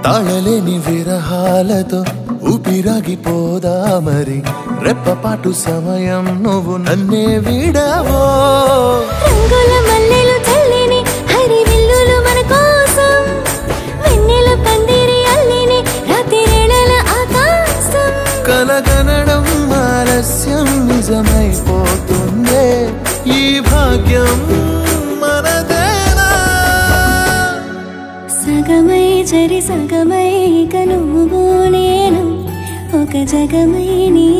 తాళలేని విరహాలతో ఊపిరాగిపోదా మరి రెప్పపాటు సమయం నువ్వు నన్నే విడవో రంగుల మల్లెలు చల్లిని హరి విల్లులు మన కోసం వెన్నెల పందిరి అల్లిని రాత్రిరేళల ఆకాశం కలగనడం ఆలస్యం నిజమైపోతుందే ఈ భాగ్యం మనదేనా సగమై జరి సగమై ఇక నువ్వు నేను ఒక జగమై నీ